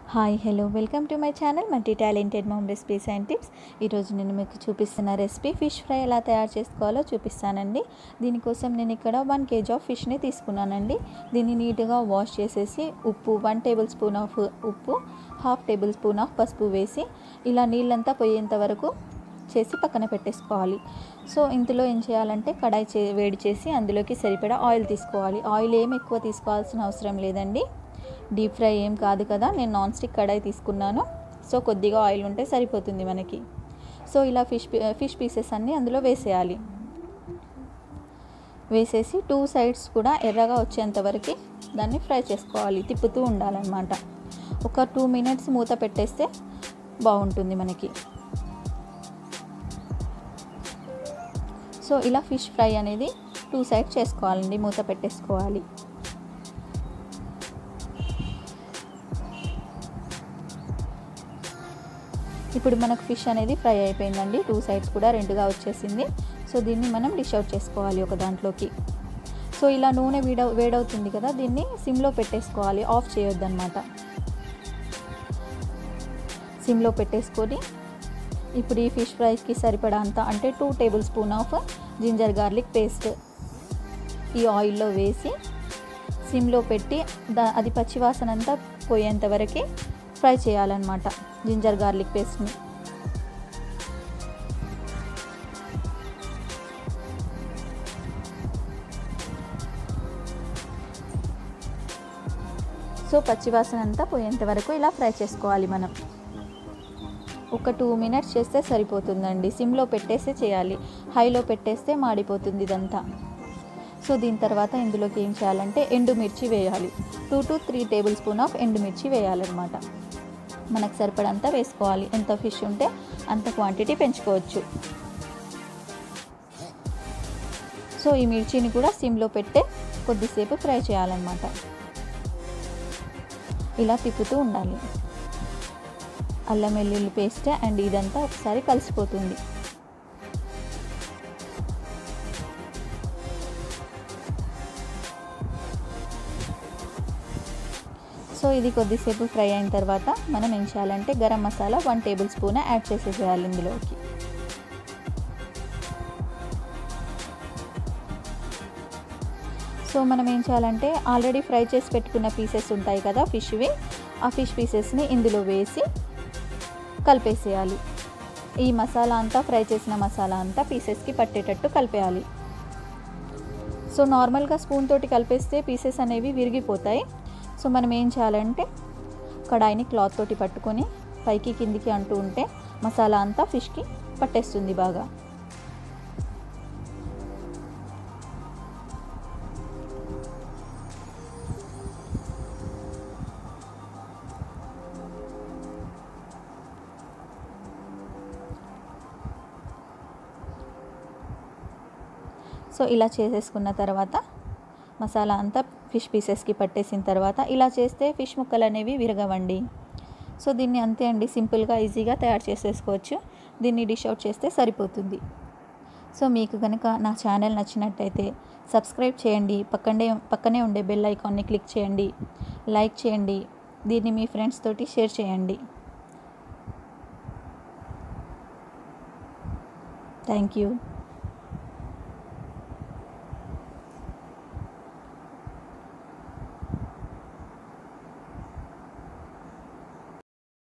hi hello welcome to my channel multi talented mom recipes and tips ఈరోజు నేను మీకు చూపిస్తున్న రెసిపీ ఫిష్ ఫ్రై ఎలా తయారు చేసుకోవాలో చూపిస్తానండి దీనికోసం నేను ఇక్కడ వన్ కేజీ ఆఫ్ ఫిష్ని తీసుకున్నానండి దీన్ని నీట్గా వాష్ చేసేసి ఉప్పు వన్ టేబుల్ స్పూన్ ఆఫ్ ఉప్పు హాఫ్ టేబుల్ స్పూన్ ఆఫ్ పసుపు వేసి ఇలా నీళ్ళంతా పోయేంత వరకు చేసి పక్కన పెట్టేసుకోవాలి సో ఇందులో ఏం చేయాలంటే కడాయి చే వేడి చేసి అందులోకి సరిపడా ఆయిల్ తీసుకోవాలి ఆయిల్ ఏం ఎక్కువ తీసుకోవాల్సిన అవసరం లేదండి డీప్ ఫ్రై ఏం కాదు కదా నేను నాన్ స్టిక్ కడాయి తీసుకున్నాను సో కొద్దిగా ఆయిల్ ఉంటే సరిపోతుంది మనకి సో ఇలా ఫిష్ ఫిష్ పీసెస్ అన్నీ అందులో వేసేయాలి వేసేసి టూ సైడ్స్ కూడా ఎర్రగా వచ్చేంత వరకు దాన్ని ఫ్రై చేసుకోవాలి తిప్పుతూ ఉండాలన్నమాట ఒక టూ మినిట్స్ మూత పెట్టేస్తే బాగుంటుంది మనకి సో ఇలా ఫిష్ ఫ్రై అనేది టూ సైడ్ చేసుకోవాలండి మూత పెట్టేసుకోవాలి ఇప్పుడు మనకు ఫిష్ అనేది ఫ్రై అయిపోయిందండి టూ సైడ్స్ కూడా రెండుగా వచ్చేసింది సో దీన్ని మనం డిష్ అవుట్ చేసుకోవాలి ఒక దాంట్లోకి సో ఇలా నూనె వేడ వేడవుతుంది కదా దీన్ని సిమ్లో పెట్టేసుకోవాలి ఆఫ్ చేయొద్దన్నమాట సిమ్లో పెట్టేసుకొని ఇప్పుడు ఈ ఫిష్ ఫ్రైకి సరిపడా అంత అంటే two tablespoon of ginger garlic paste ఈ ఆయిల్లో వేసి సిమ్లో పెట్టి దా అది పచ్చివాసన అంతా పోయేంత వరకు ఫ్రై చేయాలన్నమాట జింజర్ గార్లిక్ పేస్ట్ని సో పచ్చివాసన అంతా పోయేంత వరకు ఇలా ఫ్రై చేసుకోవాలి మనం ఒక టూ మినిట్స్ చేస్తే సరిపోతుందండి సిమ్లో పెట్టేస్తే చేయాలి హైలో పెట్టేస్తే మాడిపోతుంది ఇదంతా సో దీని తర్వాత ఇందులోకి ఏం చేయాలంటే ఎండుమిర్చి వేయాలి two to three tablespoon of ఎండుమిర్చి వేయాలన్నమాట మనకు సరిపడంతా వేసుకోవాలి ఎంత ఫిష్ ఉంటే అంత క్వాంటిటీ పెంచుకోవచ్చు సో ఈ మిర్చిని కూడా సిమ్లో పెట్టే కొద్దిసేపు ఫ్రై చేయాలన్నమాట ఇలా తిప్పుతూ ఉండాలి అల్లం వెల్లుల్లి పేస్ట్ అండ్ ఇదంతా ఒకసారి కలిసిపోతుంది సో ఇది కొద్దిసేపు ఫ్రై అయిన తర్వాత మనం ఏం చేయాలంటే garam masala one tablespoon add చేసేసేయాలి ఇందులోకి సో మనం ఏం చేయాలంటే ఆల్రెడీ ఫ్రై చేసి పెట్టుకున్న పీసెస్ ఉంటాయి కదా ఫిష్వి ఆ ఫిష్ పీసెస్ని ఇందులో వేసి కలిపేసేయాలి ఈ మసాలా అంతా ఫ్రై చేసిన మసాలా అంతా పీసెస్కి పట్టేటట్టు కలిపేయాలి సో నార్మల్గా స్పూన్ తోటి కలిపేస్తే పీసెస్ అనేవి విరిగిపోతాయి సో మనం ఏం చేయాలంటే కడాయిని క్లాత్ తోటి పట్టుకొని పైకి కిందికి అంటూ ఉంటే మసాలా అంతా ఫిష్కి పట్టేస్తుంది బాగా సో ఇలా చేసేసుకున్న తర్వాత మసాలా అంతా ఫిష్ పీసెస్కి పట్టేసిన తర్వాత ఇలా చేస్తే ఫిష్ ముక్కలు అనేవి విరగవండి సో దీన్ని అంతే అండి సింపుల్గా ఈజీగా తయారు చేసేసుకోవచ్చు దీన్ని డిష్ అవుట్ చేస్తే సరిపోతుంది సో మీకు కనుక నా ఛానల్ నచ్చినట్టయితే సబ్స్క్రైబ్ చేయండి పక్కనే పక్కనే ఉండే బెల్ ఐకాన్ని క్లిక్ చేయండి లైక్ చేయండి దీన్ని మీ ఫ్రెండ్స్ తోటి షేర్ చేయండి థ్యాంక్ యూ